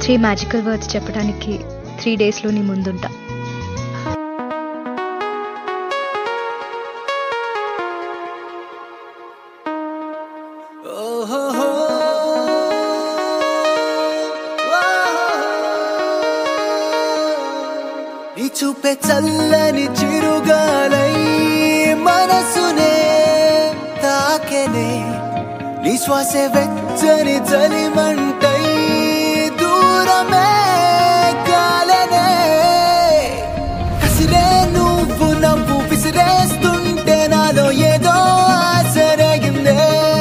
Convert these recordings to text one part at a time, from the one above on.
three magical words చెప్పడానికి three డేస్లో నీ ముందుంటా నీ చూపే చల్లని చిరుగాలై మనసునే తాకెనే నీ శ్వాసే వెచ్చని చలిమంటై దూరమే కాలనే కసిరే నువ్వు నవ్వు విసిరేస్తుంటే నాలో ఏదో ఆసరగిందే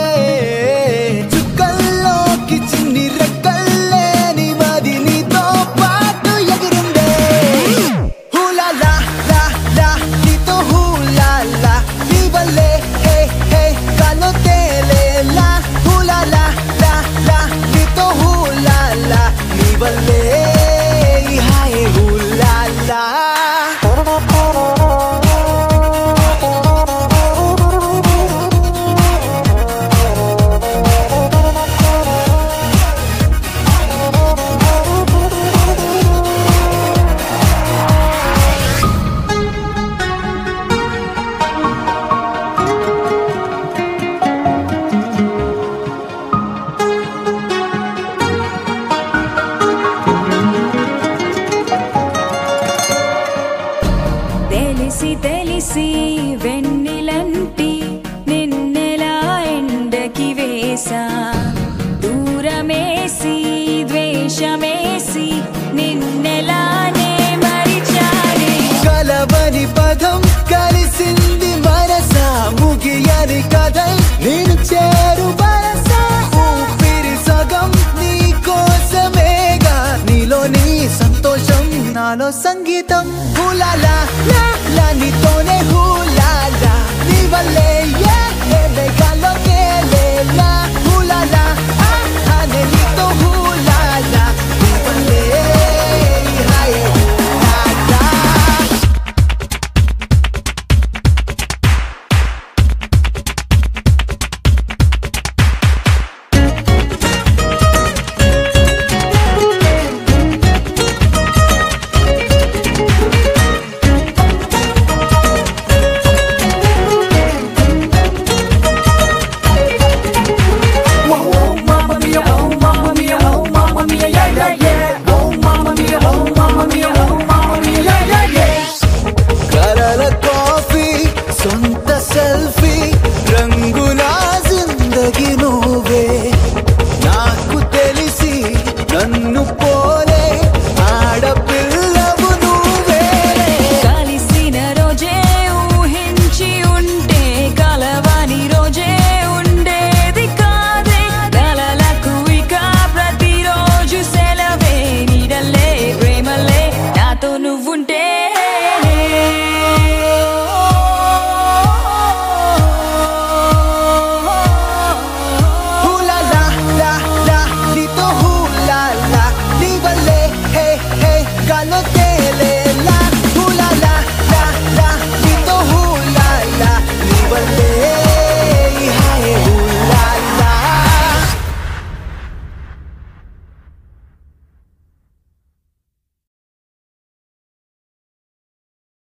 చుక్కల్లోకి చిన్ని రెక్కల్లే నీ మది నీతో పాటు ఎగిరిందే హూలా లా లా లా నీతో హూలా లా నీ వల్లే హే హే కాలో తేలేలా హూలా లా లా లా నీతో హూలా లా నీ వల్లే ఈ హాయ్ హూలా లా తెలిసి తెలిసి వెన్నెలంటి నిన్నెలా ఎండకి వేసా దూరమేసి ద్వేషమేసి నిన్నెలానే మరిచానే కలవని పదం కలిసింది మనసా ముగియని కథై నేను చేరు వరసా ఊపిరి సగం నీ కోసమేగా నీలో నీ సంతోషం నాలో సంగీతం హులాలా లా లా నీతోనే హులాలా నీ వల్లే ఏ ఏ మేఘాల